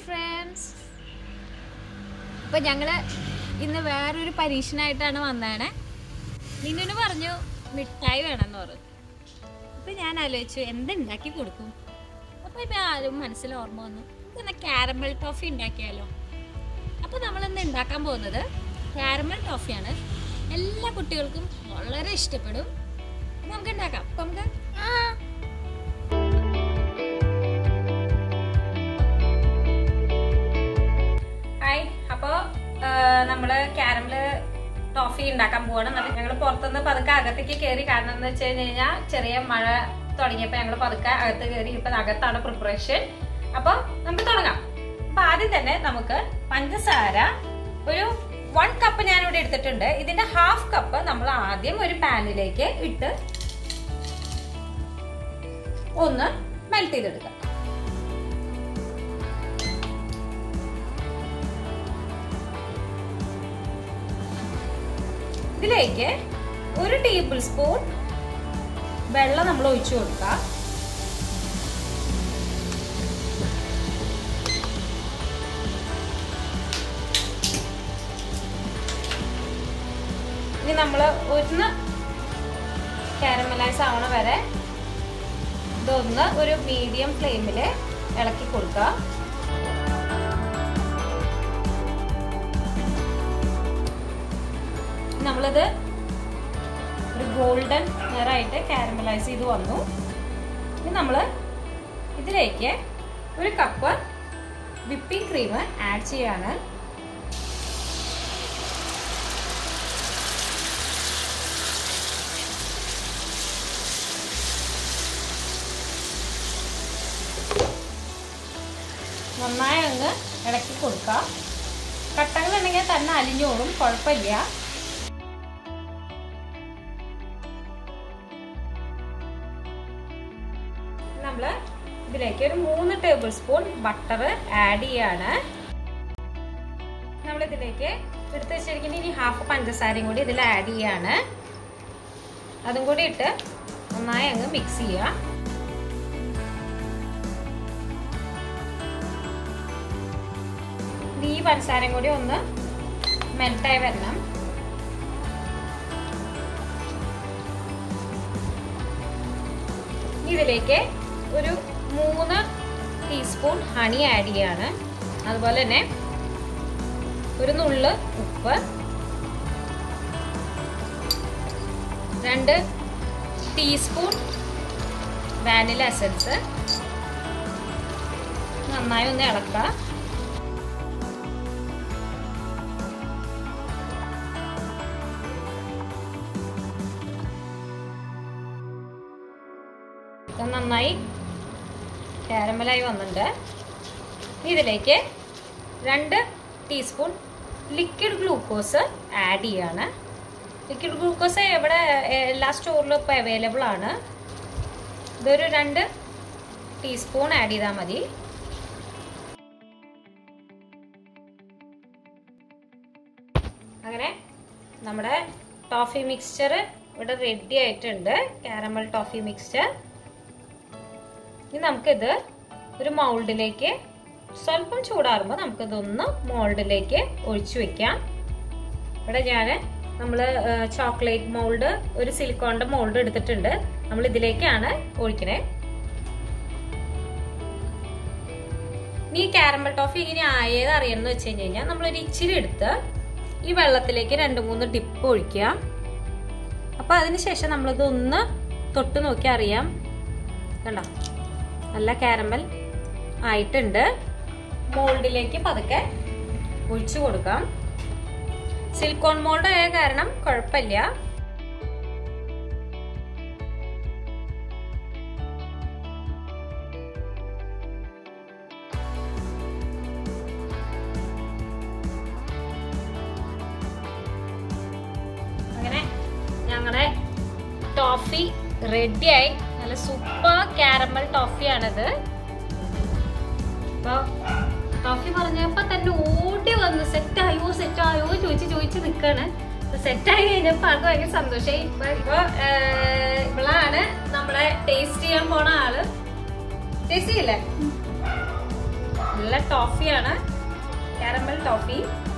friends അപ്പോൾ ഞങ്ങൾ ഇന്ന് വേറൊരു പരീക്ഷണമായിട്ടാണ് വന്നതാണ് നിന്നു പറഞ്ഞു മിഠായി വേണമെന്ന് പറഞ്ഞു അപ്പോൾ ഞാൻ ആലോചിച്ചു എന്തുണ്ടാക്കി കൊടുക്കും അപ്പോൾ ഇപ്പം ആരും മനസ്സിൽ ഓർമ്മ വന്നു ഇന്ന് കാരമൽ ടോഫി ഉണ്ടാക്കിയാലോ അപ്പോൾ നമ്മളിന്ന് ഉണ്ടാക്കാൻ പോകുന്നത് കാരമൽ ടോഫിയാണ് എല്ലാ കുട്ടികൾക്കും വളരെ ഇഷ്ടപ്പെടും അപ്പോൾ നമുക്ക് ഉണ്ടാക്കാം അപ്പോൾ നമുക്ക് ഹായ് അപ്പോൾ നമ്മൾ ക്യാരമല് ടോഫി ഉണ്ടാക്കാൻ പോവാണ് എന്നിട്ട് ഞങ്ങൾ പുറത്തുനിന്ന് പതുക്കെ അകത്തേക്ക് കയറി കാരണം എന്ന് വെച്ച് കഴിഞ്ഞ് കഴിഞ്ഞാൽ ചെറിയ മഴ തുടങ്ങിയപ്പോൾ ഞങ്ങൾ പതുക്കെ അകത്ത് കയറി ഇപ്പം അകത്താണ് പ്രിപ്പറേഷൻ അപ്പോൾ നമുക്ക് തുടങ്ങാം അപ്പൊ ആദ്യം തന്നെ നമുക്ക് പഞ്ചസാര ഒരു വൺ കപ്പ് ഞാൻ ഇവിടെ എടുത്തിട്ടുണ്ട് ഇതിന്റെ ഹാഫ് കപ്പ് നമ്മൾ ആദ്യം ഒരു പാനിലേക്ക് ഇട്ട് ഒന്ന് മെൽറ്റ് ചെയ്തെടുക്കാം ഇതിലേക്ക് ഒരു ടേബിൾ സ്പൂൺ വെള്ളം നമ്മൾ ഒഴിച്ചു കൊടുക്കുക ഇനി നമ്മൾ ഒന്ന് കാരമലൈസ് ആവണ വരെ ഇതൊന്ന് ഒരു മീഡിയം ഫ്ലെയിമിൽ ഇളക്കി കൊടുക്കുക നമ്മളിത് ഒരു ഗോൾഡൻ നിറായിട്ട് കാരമലൈസ് ചെയ്ത് വന്നു ഇനി നമ്മൾ ഇതിലേക്ക് ഒരു കപ്പ് വിപ്പിംഗ് ക്രീം ആഡ് ചെയ്യാണ് നന്നായി അങ്ങ് ഇളക്കി കൊടുക്കുക കട്ടകളുണ്ടെങ്കിൽ തന്നെ അലിഞ്ഞോളും കുഴപ്പമില്ല നമ്മൾ ഇതിലേക്ക് ഒരു മൂന്ന് ടേബിൾ സ്പൂൺ ബട്ടർ ആഡ് ചെയ്യാണ് നമ്മൾ ഇതിലേക്ക് എടുത്ത് വെച്ചിരിക്കുന്ന ഇനി ഹാഫ് പഞ്ചസാരയും കൂടി ഇതിൽ ആഡ് ചെയ്യാണ് അതും കൂടി ഇട്ട് നന്നായി അങ്ങ് മിക്സ് ചെയ്യുക ഈ പഞ്ചസാരയും കൂടി ഒന്ന് മെൽട്ടായി വരണം ഇതിലേക്ക് ഒരു മൂന്ന് ടീസ്പൂൺ ഹണി ആഡ് ചെയ്യാണ് അതുപോലെ തന്നെ ഒരു നുള്ള് ഉപ്പ് രണ്ട് ടീസ്പൂൺ വാനില എസൻസ് നന്നായി ഒന്ന് ഇളക്കുക നന്നായി കാരമലായി വന്നിട്ടുണ്ട് ഇതിലേക്ക് രണ്ട് ടീസ്പൂൺ ലിക്വിഡ് ഗ്ലൂക്കോസ് ആഡ് ചെയ്യാണ് ലിക്വിഡ് ഗ്ലൂക്കോസ് ഇവിടെ എല്ലാ സ്റ്റോറിലും ഇപ്പോൾ അവൈലബിൾ ആണ് ഇതൊരു രണ്ട് ടീസ്പൂൺ ആഡ് ചെയ്താൽ മതി അങ്ങനെ നമ്മുടെ ടോഫി മിക്സ്ചർ ഇവിടെ റെഡി ആയിട്ടുണ്ട് കാരമൽ ടോഫി മിക്സ്ചർ ഇനി നമുക്കിത് ഒരു മൗൾഡിലേക്ക് സ്വല്പം ചൂടാറുമ്പോൾ നമുക്കിതൊന്ന് മോൾഡിലേക്ക് ഒഴിച്ചു വെക്കാം ഇവിടെ ഞാൻ നമ്മൾ ചോക്ലേറ്റ് മോൾഡ് ഒരു സിലിക്കോണിന്റെ മോൾഡ് എടുത്തിട്ടുണ്ട് നമ്മൾ ഇതിലേക്കാണ് ഒഴിക്കണേ ഈ കാരമൽ ടോഫി ഇങ്ങനെ ആയത് അറിയണമെന്ന് വെച്ച് കഴിഞ്ഞ് കഴിഞ്ഞാൽ നമ്മളൊരു ഇച്ചിരി എടുത്ത് ഈ വെള്ളത്തിലേക്ക് രണ്ട് മൂന്ന് ഡിപ്പ് ഒഴിക്കുക അപ്പൊ അതിനുശേഷം നമ്മളിത് ഒന്ന് തൊട്ട് നോക്കി അറിയാം കണ്ടോ നല്ല കാരമൽ ആയിട്ടുണ്ട് മോൾഡിലേക്ക് പതുക്കെ ഒഴിച്ചു കൊടുക്കാം സിലിക്കോൺ മോൾഡ് ആയ കാരണം കുഴപ്പമില്ല അങ്ങനെ ഞങ്ങളുടെ ടോഫി റെഡിയായി നല്ല സൂപ്പർ കാരമൽ ടോഫിയാണിത് അപ്പൊ ടോഫി പറഞ്ഞപ്പോ തന്നെ ഓടി വന്ന് സെറ്റ് ആയോ സെറ്റ് ആയോ ചോദിച്ച് ചോദിച്ച് നിക്കാണ് സെറ്റ് ആയി കഴിഞ്ഞപ്പോ ആൾക്ക് ഭയങ്കര സന്തോഷമായി ഇപ്പൊ ഇപ്പൊ ഏർ, ഇവളാണ് നമ്മളെ ടേസ്റ്റ് ചെയ്യാൻ പോണ ആള് ടേസ്റ്റ് ചെയ്യില്ലേ നല്ല ടോഫിയാണ് കാരമൽ ടോഫി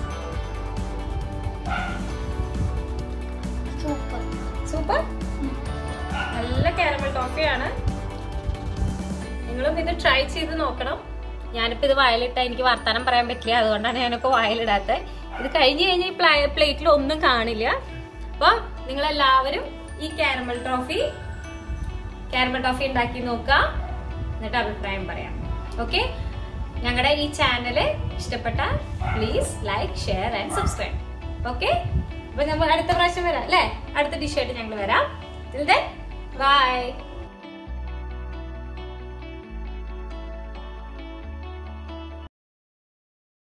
സൂപ്പർ സൂപ്പർ നല്ല കാരമൽ ടോഫിയാണ് നിങ്ങളും ഇത് ട്രൈ ചെയ്ത് നോക്കണം ഞാനിപ്പോ ഇത് വയലിട്ട എനിക്ക് വർത്താനം പറയാൻ പറ്റില്ല അതുകൊണ്ടാണ് ഞാനിപ്പോ വയലിടാത്തത് ഇത് കഴിഞ്ഞ് കഴിഞ്ഞ് ഈ പ്ലേറ്റിൽ ഒന്നും കാണില്ല അപ്പൊ നിങ്ങൾ എല്ലാവരും ഈ കാരമൽ ട്രോഫി കാരമൽ ടോഫി ഉണ്ടാക്കി നോക്കുക എന്നിട്ട് അഭിപ്രായം പറയാം ഓക്കെ ഞങ്ങളുടെ ഈ ചാനല് ഇഷ്ടപ്പെട്ട please like share and subscribe okay അപ്പൊ നമ്മൾ അടുത്ത പ്രാവശ്യം വരാം അല്ലേ അടുത്ത ഡിഷായിട്ട് ഞങ്ങൾ വരാം ബൈ